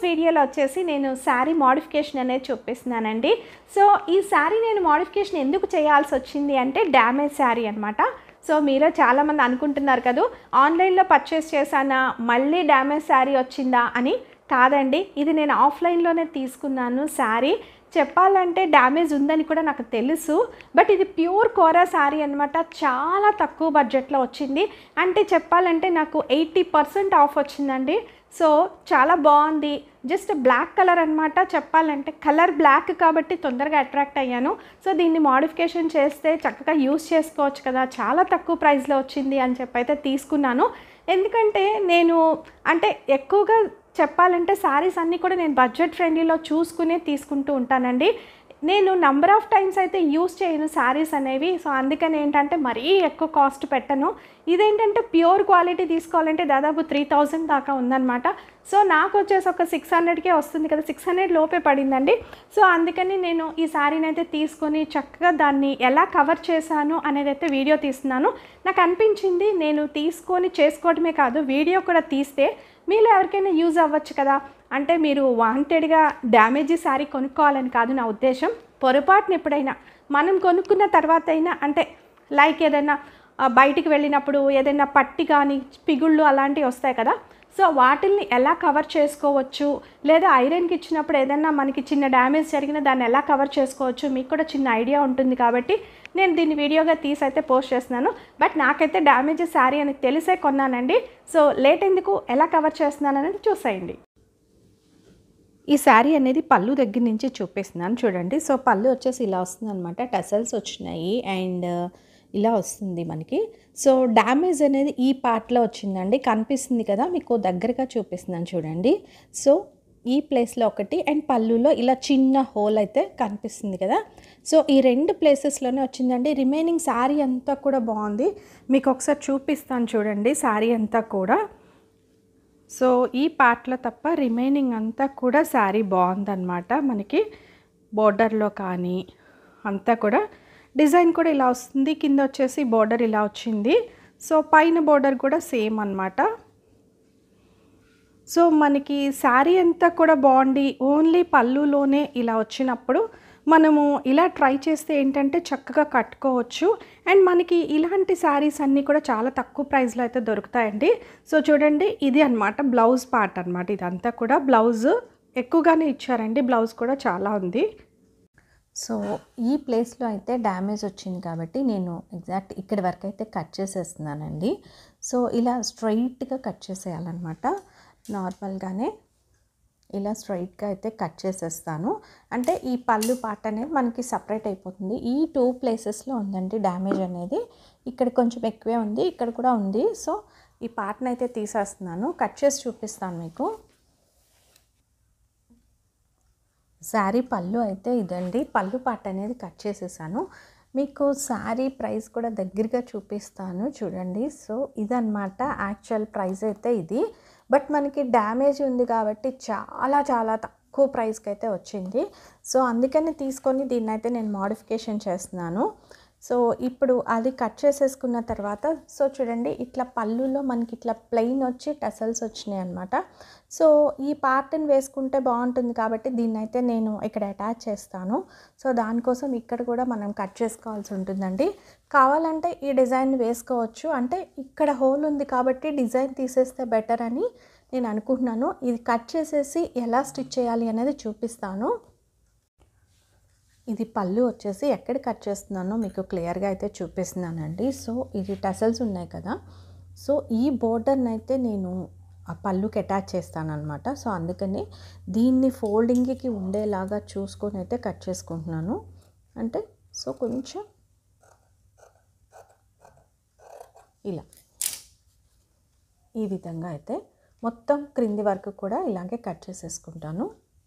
వీడియోలో వచ్చేసి నేను శారీ మోడిఫికేషన్ అనేది చూపిస్తున్నానండి సో ఈ శారీ నేను మోడిఫికేషన్ ఎందుకు చేయాల్సి వచ్చింది అంటే డ్యామేజ్ శారీ అనమాట సో మీరే చాలామంది అనుకుంటున్నారు కదా ఆన్లైన్లో పర్చేస్ చేశానా మళ్ళీ డ్యామేజ్ శారీ వచ్చిందా అని కాదండి ఇది నేను ఆఫ్లైన్లోనే తీసుకున్నాను శారీ చెప్పాలంటే డ్యామేజ్ ఉందని కూడా నాకు తెలుసు బట్ ఇది ప్యూర్ కోరా శారీ అనమాట చాలా తక్కువ బడ్జెట్లో వచ్చింది అంటే చెప్పాలంటే నాకు ఎయిటీ పర్సెంట్ ఆఫ్ వచ్చిందండి సో చాలా బాగుంది జస్ట్ బ్లాక్ కలర్ అనమాట చెప్పాలంటే కలర్ బ్లాక్ కాబట్టి తొందరగా అట్రాక్ట్ అయ్యాను సో దీన్ని మోడిఫికేషన్ చేస్తే చక్కగా యూస్ చేసుకోవచ్చు కదా చాలా తక్కువ ప్రైస్లో వచ్చింది అని చెప్పి అయితే తీసుకున్నాను ఎందుకంటే నేను అంటే ఎక్కువగా చెప్పాలంటే శారీస్ అన్నీ కూడా నేను బడ్జెట్ ఫ్రెండ్లీలో చూసుకునే తీసుకుంటూ ఉంటానండి నేను నంబర్ ఆఫ్ టైమ్స్ అయితే యూస్ చేయను శారీస్ అనేవి సో అందుకని ఏంటంటే మరీ ఎక్కువ కాస్ట్ పెట్టను ఇదేంటంటే ప్యూర్ క్వాలిటీ తీసుకోవాలంటే దాదాపు త్రీ థౌజండ్ దాకా ఉందన్నమాట సో నాకు వచ్చేసి ఒక సిక్స్ హండ్రెడ్కే వస్తుంది కదా సిక్స్ హండ్రెడ్ లోపే పడిందండి సో అందుకని నేను ఈ శారీని అయితే తీసుకొని చక్కగా దాన్ని ఎలా కవర్ చేశాను అనేది అయితే వీడియో తీస్తున్నాను నాకు అనిపించింది నేను తీసుకొని చేసుకోవడమే కాదు వీడియో కూడా తీస్తే మీలో ఎవరికైనా యూజ్ అవ్వచ్చు కదా అంటే మీరు వాంటెడ్గా డ్యామేజీ శారీ కొనుక్కోవాలని కాదు నా ఉద్దేశం పొరపాటున ఎప్పుడైనా మనం కొనుక్కున్న తర్వాత అయినా అంటే లైక్ ఏదైనా ఆ, బయటికి వెళ్ళినప్పుడు ఏదైనా పట్టి కానీ పిగుళ్ళు అలాంటివి వస్తాయి కదా సో వాటిల్ని ఎలా కవర్ చేసుకోవచ్చు లేదా ఐరన్కి ఇచ్చినప్పుడు ఏదైనా మనకి చిన్న డ్యామేజ్ జరిగిన దాన్ని ఎలా కవర్ చేసుకోవచ్చు మీకు కూడా చిన్న ఐడియా ఉంటుంది కాబట్టి నేను దీన్ని వీడియోగా తీసి అయితే పోస్ట్ చేస్తున్నాను బట్ నాకైతే డ్యామేజ్ శారీ అని తెలిసే కొన్నానండి సో లేట్ ఎందుకు ఎలా కవర్ చేస్తున్నాను అనేది చూసేయండి ఈ శారీ అనేది పళ్ళు దగ్గర నుంచి చూపిస్తున్నాను చూడండి సో పళ్ళు వచ్చేసి ఇలా వస్తుంది అనమాట టసల్స్ వచ్చినాయి అండ్ ఇలా వస్తుంది మనకి సో డ్యామేజ్ అనేది ఈ పార్ట్లో వచ్చిందండి కనిపిస్తుంది కదా మీకు దగ్గరగా చూపిస్తున్నాను చూడండి సో ఈ ప్లేస్లో ఒకటి అండ్ పళ్ళులో ఇలా చిన్న హోల్ అయితే కనిపిస్తుంది కదా సో ఈ రెండు ప్లేసెస్లోనే వచ్చిందండి రిమైనింగ్ శారీ అంతా కూడా బాగుంది మీకు ఒకసారి చూపిస్తాను చూడండి శారీ అంతా కూడా సో ఈ పార్ట్లో తప్ప రిమైనింగ్ అంతా కూడా శారీ బాగుందన్నమాట మనకి బోర్డర్లో కానీ అంతా కూడా డిజైన్ కూడా ఇలా వస్తుంది కింద వచ్చేసి బోర్డర్ ఇలా వచ్చింది సో పైన బోర్డర్ కూడా సేమ్ అన్నమాట సో మనకి శారీ అంతా కూడా బాగుండి ఓన్లీ పళ్ళులోనే ఇలా వచ్చినప్పుడు మనము ఇలా ట్రై చేస్తే ఏంటంటే చక్కగా కట్టుకోవచ్చు అండ్ మనకి ఇలాంటి శారీస్ అన్నీ కూడా చాలా తక్కువ ప్రైస్లో అయితే దొరుకుతాయండి సో చూడండి ఇది అన్నమాట బ్లౌజ్ పార్ట్ అనమాట ఇదంతా కూడా బ్లౌజ్ ఎక్కువగానే ఇచ్చారండి బ్లౌజ్ కూడా చాలా ఉంది సో ఈ ప్లేస్లో అయితే డ్యామేజ్ వచ్చింది కాబట్టి నేను ఎగ్జాక్ట్ ఇక్కడి వరకు అయితే కట్ చేసేస్తున్నానండి సో ఇలా స్ట్రైట్గా కట్ చేసేయాలన్నమాట నార్మల్గానే ఇలా స్ట్రైట్గా అయితే కట్ చేసేస్తాను అంటే ఈ పళ్ళు పార్ట్ అనేది మనకి సపరేట్ అయిపోతుంది ఈ టూ ప్లేసెస్లో ఉందండి డ్యామేజ్ అనేది ఇక్కడ కొంచెం ఎక్కువే ఉంది ఇక్కడ కూడా ఉంది సో ఈ పార్ట్ని అయితే తీసేస్తున్నాను కట్ చేసి చూపిస్తాను మీకు శారీ పళ్ళు అయితే ఇదండి పళ్ళు పాట అనేది కట్ చేసేసాను మీకు శారీ ప్రైస్ కూడా దగ్గరగా చూపిస్తాను చూడండి సో ఇదన్నమాట యాక్చువల్ ప్రైస్ అయితే ఇది బట్ మనకి డ్యామేజ్ ఉంది కాబట్టి చాలా చాలా తక్కువ ప్రైస్కి అయితే వచ్చింది సో అందుకని తీసుకొని దీన్ని అయితే నేను మోడిఫికేషన్ చేస్తున్నాను సో ఇప్పుడు అది కట్ చేసేసుకున్న తర్వాత సో చూడండి ఇట్లా పళ్ళులో మనకి ఇట్లా ప్లెయిన్ వచ్చి టసల్స్ వచ్చినాయి అనమాట సో ఈ పార్ట్ని వేసుకుంటే బాగుంటుంది కాబట్టి దీన్ని అయితే నేను ఇక్కడ అటాచ్ చేస్తాను సో దానికోసం ఇక్కడ కూడా మనం కట్ చేసుకోవాల్సి ఉంటుందండి కావాలంటే ఈ డిజైన్ వేసుకోవచ్చు అంటే ఇక్కడ హోల్ ఉంది కాబట్టి డిజైన్ తీసేస్తే బెటర్ అని నేను అనుకుంటున్నాను ఇది కట్ చేసేసి ఎలా స్టిచ్ చేయాలి అనేది చూపిస్తాను ఇది పళ్ళు వచ్చేసి ఎక్కడ కట్ చేస్తున్నానో మీకు క్లియర్గా అయితే చూపిస్తున్నానండి సో ఇది టసల్స్ ఉన్నాయి కదా సో ఈ బోర్డర్ని అయితే నేను ఆ పళ్ళుకి అటాచ్ చేస్తాను అనమాట సో అందుకని దీన్ని ఫోల్డింగ్కి ఉండేలాగా చూసుకొని అయితే కట్ చేసుకుంటున్నాను అంటే సో కొంచెం ఇలా ఈ విధంగా అయితే మొత్తం క్రింది వరకు కూడా ఇలాగే కట్ చేసేసుకుంటాను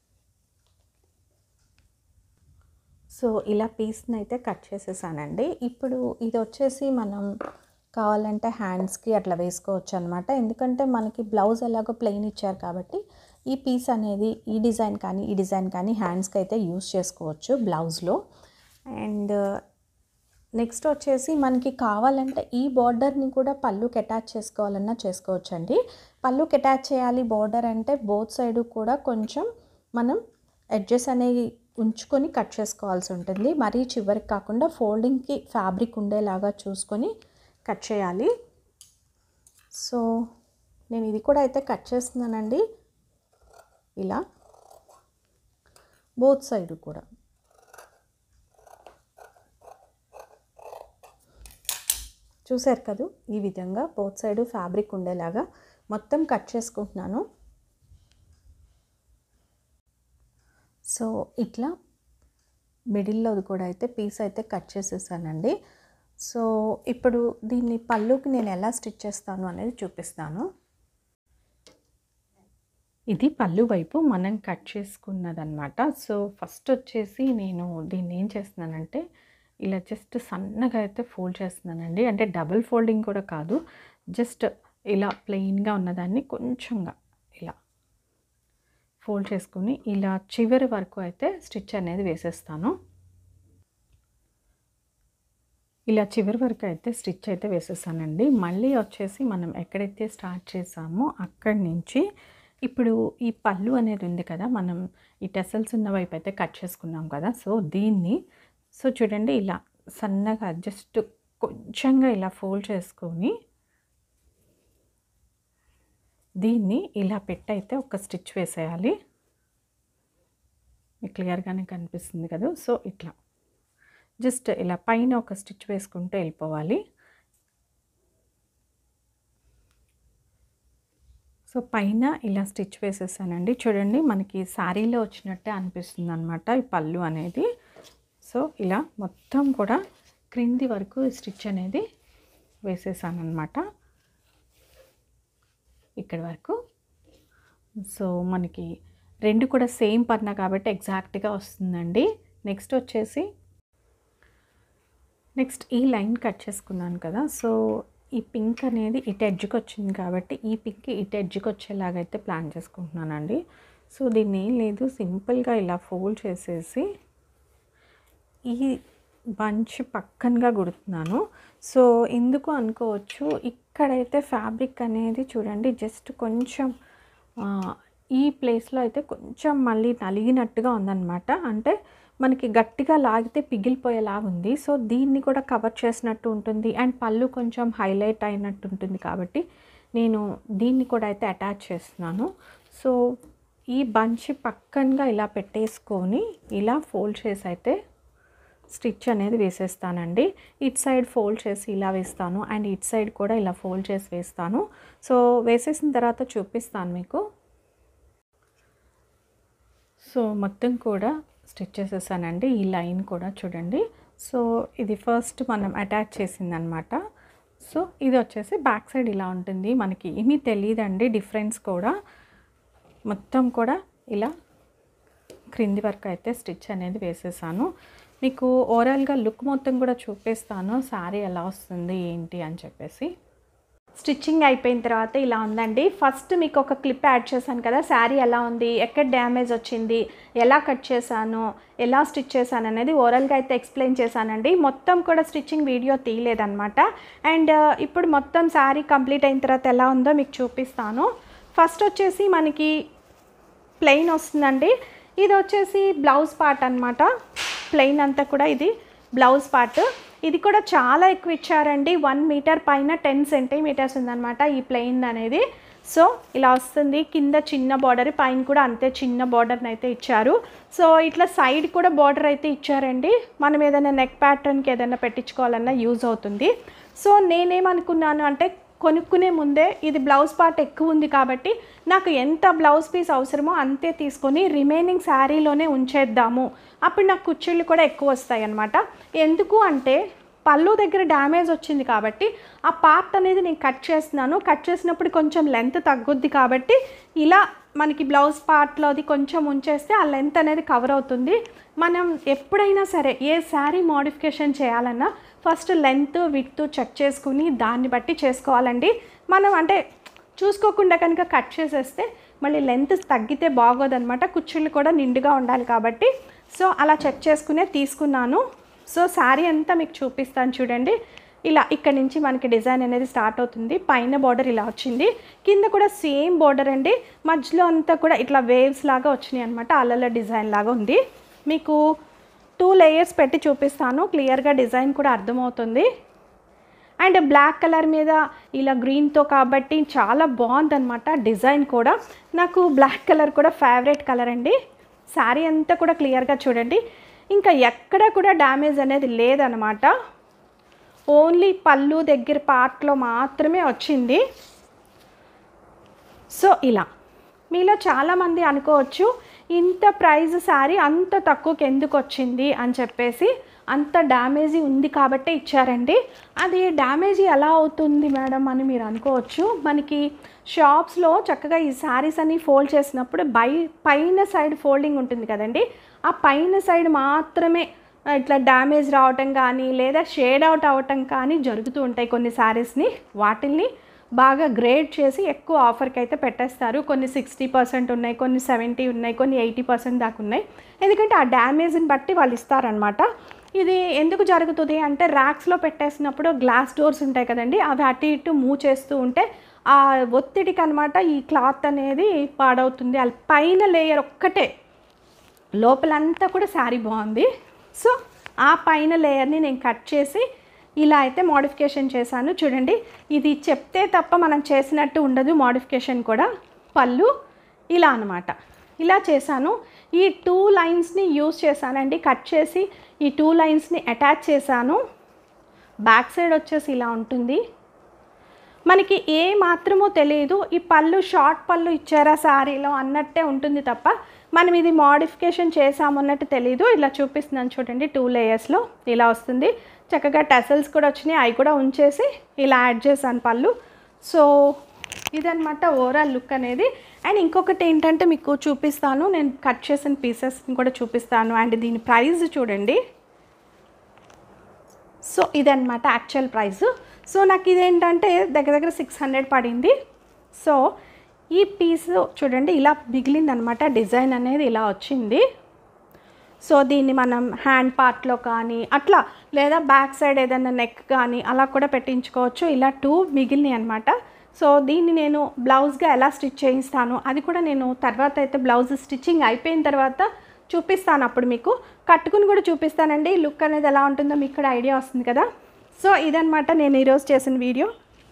సో ఇలా పీస్ని అయితే కట్ చేసేసానండి ఇప్పుడు ఇది వచ్చేసి మనం కావాలంటే హ్యాండ్స్కి అట్లా వేసుకోవచ్చు అనమాట ఎందుకంటే మనకి బ్లౌజ్ ఎలాగో ప్లెయిన్ ఇచ్చారు కాబట్టి ఈ పీస్ అనేది ఈ డిజైన్ కానీ ఈ డిజైన్ కానీ హ్యాండ్స్కి అయితే యూస్ చేసుకోవచ్చు బ్లౌజ్లో అండ్ నెక్స్ట్ వచ్చేసి మనకి కావాలంటే ఈ బార్డర్ని కూడా పళ్ళుకి అటాచ్ చేసుకోవాలన్నా చేసుకోవచ్చండి పళ్ళుకి అటాచ్ చేయాలి బార్డర్ అంటే బోత్ సైడ్ కూడా కొంచెం మనం ఎడ్జెస్ అనేవి ఉంచుకొని కట్ చేసుకోవాల్సి ఉంటుంది మరీ చివరికి కాకుండా ఫోల్డింగ్కి ఫ్యాబ్రిక్ ఉండేలాగా చూసుకొని కట్ చేయాలి సో నేను ఇది కూడా అయితే కట్ చేస్తున్నానండి ఇలా బోత్ సైడ్ కూడా చూసారు కదూ ఈ విధంగా బోత్ సైడ్ ఫ్యాబ్రిక్ ఉండేలాగా మొత్తం కట్ చేసుకుంటున్నాను సో ఇట్లా మిడిల్లో కూడా అయితే పీస్ అయితే కట్ చేసేసానండి సో ఇప్పుడు దీన్ని పళ్ళుకి నేను ఎలా స్టిచ్ చేస్తాను అనేది చూపిస్తాను ఇది పళ్ళు వైపు మనం కట్ చేసుకున్నదనమాట సో ఫస్ట్ వచ్చేసి నేను దీన్ని ఏం చేస్తున్నానంటే ఇలా జస్ట్ సన్నగా అయితే ఫోల్డ్ చేస్తున్నానండి అంటే డబుల్ ఫోల్డింగ్ కూడా కాదు జస్ట్ ఇలా ప్లెయిన్గా ఉన్నదాన్ని కొంచెంగా ఇలా ఫోల్డ్ చేసుకుని ఇలా చివరి వరకు అయితే స్టిచ్ అనేది వేసేస్తాను ఇలా చివరి వరకు అయితే స్టిచ్ అయితే వేసేసానండి మళ్ళీ వచ్చేసి మనం ఎక్కడైతే స్టార్ట్ చేసామో అక్కడి నుంచి ఇప్పుడు ఈ పళ్ళు అనేది ఉంది కదా మనం ఈ టెసల్స్ ఉన్న వైపు అయితే కట్ చేసుకున్నాం కదా సో దీన్ని సో చూడండి ఇలా సన్నగా జస్ట్ కొంచెంగా ఇలా ఫోల్డ్ చేసుకొని దీన్ని ఇలా పెట్టయితే ఒక స్టిచ్ వేసేయాలి మీకు క్లియర్గానే కనిపిస్తుంది కదా సో ఇట్లా జస్ట్ ఇలా పైన ఒక స్టిచ్ వేసుకుంటూ వెళ్ళిపోవాలి సో పైన ఇలా స్టిచ్ వేసేసానండి చూడండి మనకి శారీలో వచ్చినట్టే అనిపిస్తుంది అనమాట ఈ పళ్ళు అనేది సో ఇలా మొత్తం కూడా క్రింది వరకు స్టిచ్ అనేది వేసేసాను అనమాట ఇక్కడి వరకు సో మనకి రెండు కూడా సేమ్ పన్నా కాబట్టి ఎగ్జాక్ట్గా వస్తుందండి నెక్స్ట్ వచ్చేసి నెక్స్ట్ ఈ లైన్ కట్ చేసుకున్నాను కదా సో ఈ పింక్ అనేది ఇటు ఎడ్జ్కి వచ్చింది కాబట్టి ఈ పింక్ ఇటు ఎడ్జ్కి వచ్చేలాగైతే ప్లాన్ చేసుకుంటున్నానండి సో దీన్ని ఏం లేదు సింపుల్గా ఇలా ఫోల్డ్ చేసేసి ఈ బంచ్ పక్కనగా కుడుతున్నాను సో ఎందుకు అనుకోవచ్చు ఇక్కడైతే ఫ్యాబ్రిక్ అనేది చూడండి జస్ట్ కొంచెం ఆ, ఈ ప్లేస్లో అయితే కొంచెం మళ్ళీ నలిగినట్టుగా ఉందన్నమాట అంటే మనకి గట్టిగా లాగితే పిగిలిపోయేలాగా ఉంది సో దీన్ని కూడా కవర్ చేసినట్టు ఉంటుంది అండ్ పళ్ళు కొంచెం హైలైట్ అయినట్టు ఉంటుంది కాబట్టి నేను దీన్ని కూడా అయితే అటాచ్ చేస్తున్నాను సో ఈ బంచ్ పక్కనగా ఇలా పెట్టేసుకొని ఇలా ఫోల్డ్ చేసి అయితే స్టిచ్ అనేది వేసేస్తానండి ఇట్ సైడ్ ఫోల్డ్ చేసి ఇలా వేస్తాను అండ్ ఇట్ సైడ్ కూడా ఇలా ఫోల్డ్ చేసి వేస్తాను సో వేసేసిన తర్వాత చూపిస్తాను మీకు సో మొత్తం కూడా స్టిచ్ చేసేసానండి ఈ లైన్ కూడా చూడండి సో ఇది ఫస్ట్ మనం అటాచ్ చేసిందనమాట సో ఇది వచ్చేసి బ్యాక్ సైడ్ ఇలా ఉంటుంది మనకి ఏమీ తెలియదండి డిఫరెన్స్ కూడా మొత్తం కూడా ఇలా క్రింది వరకు అయితే స్టిచ్ అనేది వేసేసాను మీకు ఓవరాల్గా లుక్ మొత్తం కూడా చూపిస్తాను శారీ ఎలా వస్తుంది ఏంటి అని చెప్పేసి స్టిచ్చింగ్ అయిపోయిన తర్వాత ఇలా ఉందండి ఫస్ట్ మీకు ఒక క్లిప్ యాడ్ చేశాను కదా శారీ ఎలా ఉంది ఎక్కడ డ్యామేజ్ వచ్చింది ఎలా కట్ చేశాను ఎలా స్టిచ్ చేశాను అనేది ఓవరాల్గా అయితే ఎక్స్ప్లెయిన్ చేశానండి మొత్తం కూడా స్టిచ్చింగ్ వీడియో తీయలేదన్నమాట అండ్ ఇప్పుడు మొత్తం శారీ కంప్లీట్ అయిన తర్వాత ఎలా ఉందో మీకు చూపిస్తాను ఫస్ట్ వచ్చేసి మనకి ప్లెయిన్ వస్తుందండి ఇది వచ్చేసి బ్లౌజ్ పార్ట్ అనమాట ప్లెయిన్ అంతా కూడా ఇది బ్లౌజ్ పార్ట్ ఇది కూడా చాలా ఎక్కువ ఇచ్చారండి వన్ మీటర్ పైన టెన్ సెంటీమీటర్స్ ఉందన్నమాట ఈ ప్లెయిన్ అనేది సో ఇలా వస్తుంది కింద చిన్న బార్డర్ పైన కూడా అంతే చిన్న బార్డర్ని అయితే ఇచ్చారు సో ఇట్లా సైడ్ కూడా బార్డర్ అయితే ఇచ్చారండి మనం ఏదైనా నెక్ ప్యాటర్న్కి ఏదైనా పెట్టించుకోవాలన్నా యూజ్ అవుతుంది సో నేనేమనుకున్నాను అంటే కొనుక్కునే ముందే ఇది బ్లౌజ్ పార్ట్ ఎక్కువ ఉంది కాబట్టి నాకు ఎంత బ్లౌజ్ పీస్ అవసరమో అంతే తీసుకొని రిమైనింగ్ శారీలోనే ఉంచేద్దాము అప్పుడు నాకు కుర్చీలు కూడా ఎక్కువ వస్తాయి అన్నమాట ఎందుకు అంటే పళ్ళు దగ్గర డ్యామేజ్ వచ్చింది కాబట్టి ఆ పార్ట్ అనేది నేను కట్ చేస్తున్నాను కట్ చేసినప్పుడు కొంచెం లెంత్ తగ్గుద్ది కాబట్టి ఇలా మనకి బ్లౌజ్ పార్ట్లో అది కొంచెం ఉంచేస్తే ఆ లెంత్ అనేది కవర్ అవుతుంది మనం ఎప్పుడైనా సరే ఏ శారీ మోడిఫికేషన్ చేయాలన్నా ఫస్ట్ లెంత్ విత్ చెక్ చేసుకుని దాన్ని బట్టి చేసుకోవాలండి మనం అంటే చూసుకోకుండా కనుక కట్ చేసేస్తే మళ్ళీ లెంత్ తగ్గితే బాగోదన్నమాట కుర్చీలు కూడా నిండుగా ఉండాలి కాబట్టి సో అలా చెక్ చేసుకునే తీసుకున్నాను సో శారీ అంతా మీకు చూపిస్తాను చూడండి ఇలా ఇక్కడ నుంచి మనకి డిజైన్ అనేది స్టార్ట్ అవుతుంది పైన బార్డర్ ఇలా వచ్చింది కింద కూడా సేమ్ బార్డర్ అండి మధ్యలో అంతా కూడా ఇట్లా వేవ్స్ లాగా వచ్చినాయి అనమాట అలల డిజైన్ లాగా ఉంది మీకు టూ లేయర్స్ పెట్టి చూపిస్తాను క్లియర్గా డిజైన్ కూడా అర్థమవుతుంది అండ్ బ్లాక్ కలర్ మీద ఇలా గ్రీన్తో కాబట్టి చాలా బాగుందన్నమాట డిజైన్ కూడా నాకు బ్లాక్ కలర్ కూడా ఫేవరెట్ కలర్ అండి శారీ అంతా కూడా క్లియర్గా చూడండి ఇంకా ఎక్కడ కూడా డ్యామేజ్ అనేది లేదనమాట ఓన్లీ పళ్ళు దగ్గర పార్ట్లో మాత్రమే వచ్చింది సో ఇలా మీలో చాలామంది అనుకోవచ్చు ఇంత ప్రైజ్ శారీ అంత తక్కువకి ఎందుకు వచ్చింది అని చెప్పేసి అంత డ్యామేజీ ఉంది కాబట్టే ఇచ్చారండి అది డ్యామేజీ ఎలా అవుతుంది మేడం అని మీరు అనుకోవచ్చు మనకి షాప్స్లో చక్కగా ఈ శారీస్ అన్ని ఫోల్డ్ చేసినప్పుడు బై పైన సైడ్ ఫోల్డింగ్ ఉంటుంది కదండి ఆ పైన సైడ్ మాత్రమే ఇట్లా డ్యామేజ్ రావటం కానీ లేదా షేడ్ అవుట్ అవ్వటం కానీ జరుగుతూ ఉంటాయి కొన్ని శారీస్ని వాటిల్ని బాగా గ్రేడ్ చేసి ఎక్కువ ఆఫర్కి అయితే పెట్టేస్తారు కొన్ని సిక్స్టీ పర్సెంట్ ఉన్నాయి కొన్ని సెవెంటీ ఉన్నాయి కొన్ని ఎయిటీ పర్సెంట్ దాకా ఉన్నాయి ఎందుకంటే ఆ డ్యామేజ్ని బట్టి వాళ్ళు ఇస్తారనమాట ఇది ఎందుకు జరుగుతుంది అంటే ర్యాక్స్లో పెట్టేసినప్పుడు గ్లాస్ డోర్స్ ఉంటాయి కదండి అవి అటు ఇటు మూవ్ చేస్తూ ఉంటే ఆ ఒత్తిడికి అనమాట ఈ క్లాత్ అనేది పాడవుతుంది అది పైన లేయర్ ఒక్కటే లోపలంతా కూడా శారీ బాగుంది సో ఆ పైన లేయర్ని నేను కట్ చేసి ఇలా అయితే మోడిఫికేషన్ చేశాను చూడండి ఇది చెప్తే తప్ప మనం చేసినట్టు ఉండదు మోడిఫికేషన్ కూడా పళ్ళు ఇలా అనమాట ఇలా చేశాను ఈ టూ లైన్స్ని యూస్ చేశానండి కట్ చేసి ఈ టూ లైన్స్ని అటాచ్ చేశాను బ్యాక్ సైడ్ వచ్చేసి ఇలా ఉంటుంది మనకి ఏ మాత్రమో తెలియదు ఈ పళ్ళు షార్ట్ పళ్ళు ఇచ్చారా శారీలో అన్నట్టే ఉంటుంది తప్ప మనం ఇది మోడిఫికేషన్ చేసామన్నట్టు తెలియదు ఇలా చూపిస్తున్నాను చూడండి టూ లేయర్స్లో ఇలా వస్తుంది చక్కగా టెసల్స్ కూడా వచ్చినాయి అవి కూడా ఉంచేసి ఇలా యాడ్ చేశాను పళ్ళు సో ఇదనమాట ఓవరాల్ లుక్ అనేది అండ్ ఇంకొకటి ఏంటంటే మీకు చూపిస్తాను నేను కట్ చేసిన పీసెస్ని కూడా చూపిస్తాను అండ్ దీని ప్రైస్ చూడండి సో ఇదన్నమాట యాక్చువల్ ప్రైస్ సో నాకు ఇదేంటంటే దగ్గర దగ్గర సిక్స్ హండ్రెడ్ పడింది సో ఈ పీస్ చూడండి ఇలా మిగిలింది అనమాట డిజైన్ అనేది ఇలా వచ్చింది సో దీన్ని మనం హ్యాండ్ పార్ట్లో కానీ అట్లా లేదా బ్యాక్ సైడ్ ఏదైనా నెక్ కానీ అలా కూడా పెట్టించుకోవచ్చు ఇలా టూ మిగిలినాయి అనమాట సో దీన్ని నేను బ్లౌజ్గా ఎలా స్టిచ్ చేయిస్తాను అది కూడా నేను తర్వాత అయితే బ్లౌజ్ స్టిచ్చింగ్ అయిపోయిన తర్వాత చూపిస్తాను అప్పుడు మీకు కట్టుకుని కూడా చూపిస్తానండి లుక్ అనేది ఎలా ఉంటుందో మీకు కూడా ఐడియా వస్తుంది కదా సో ఇదనమాట నేను ఈరోజు చేసిన వీడియో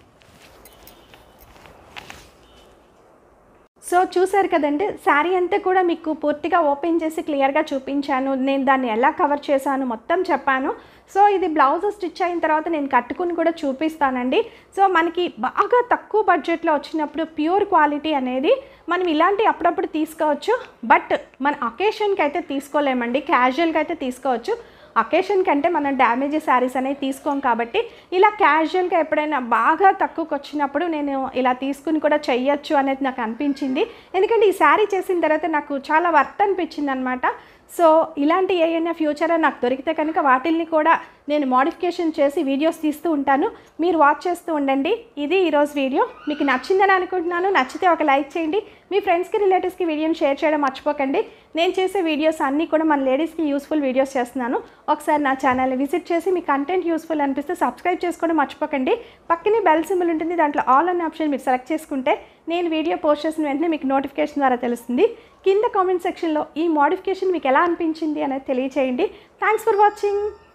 సో చూసారు కదండి శారీ అంతా కూడా మీకు పూర్తిగా ఓపెన్ చేసి క్లియర్గా చూపించాను నేను దాన్ని ఎలా కవర్ చేశాను మొత్తం చెప్పాను సో ఇది బ్లౌజ్ స్టిచ్ అయిన తర్వాత నేను కట్టుకుని కూడా చూపిస్తానండి సో మనకి బాగా తక్కువ బడ్జెట్లో వచ్చినప్పుడు ప్యూర్ క్వాలిటీ అనేది మనం ఇలాంటి అప్పుడప్పుడు తీసుకోవచ్చు బట్ మన అకేషన్కి అయితే తీసుకోలేమండి క్యాజువల్గా అయితే తీసుకోవచ్చు అకేషన్ కంటే మనం డ్యామేజ్ శారీస్ అనేవి తీసుకోం కాబట్టి ఇలా క్యాజువల్గా ఎప్పుడైనా బాగా తక్కువకి వచ్చినప్పుడు నేను ఇలా తీసుకుని కూడా చెయ్యొచ్చు అనేది నాకు అనిపించింది ఎందుకంటే ఈ శారీ చేసిన తర్వాత నాకు చాలా వర్త్ అనిపించింది అనమాట సో ఇలాంటి ఏమైనా ఫ్యూచర్లో నాకు దొరికితే కనుక వాటిల్ని కూడా నేను మోడిఫికేషన్ చేసి వీడియోస్ తీస్తూ ఉంటాను మీరు వాచ్ చేస్తూ ఉండండి ఇది ఈరోజు వీడియో మీకు నచ్చిందని అనుకుంటున్నాను నచ్చితే ఒక లైక్ చేయండి మీ ఫ్రెండ్స్కి రిలేటివ్స్కి వీడియోని షేర్ చేయడం మర్చిపోకండి నేను చేసే వీడియోస్ అన్నీ కూడా మన లేడీస్కి యూస్ఫుల్ వీడియోస్ చేస్తున్నాను ఒకసారి నా ఛానల్ని విజిట్ చేసి మీ కంటెంట్ యూస్ఫుల్ అనిపిస్తే సబ్స్క్రైబ్ చేసుకోవడం మర్చిపోకండి పక్కనే బెల్ సింబల్ ఉంటుంది దాంట్లో ఆల్ అనే ఆప్షన్ మీరు సెలెక్ట్ చేసుకుంటే నేను వీడియో పోస్ట్ చేసిన వెంటనే మీకు నోటిఫికేషన్ ద్వారా తెలుస్తుంది కింద కామెంట్ సెక్షన్లో ఈ మోడిఫికేషన్ మీకు ఎలా అనిపించింది అనేది తెలియచేయండి థ్యాంక్స్ ఫర్ వాచింగ్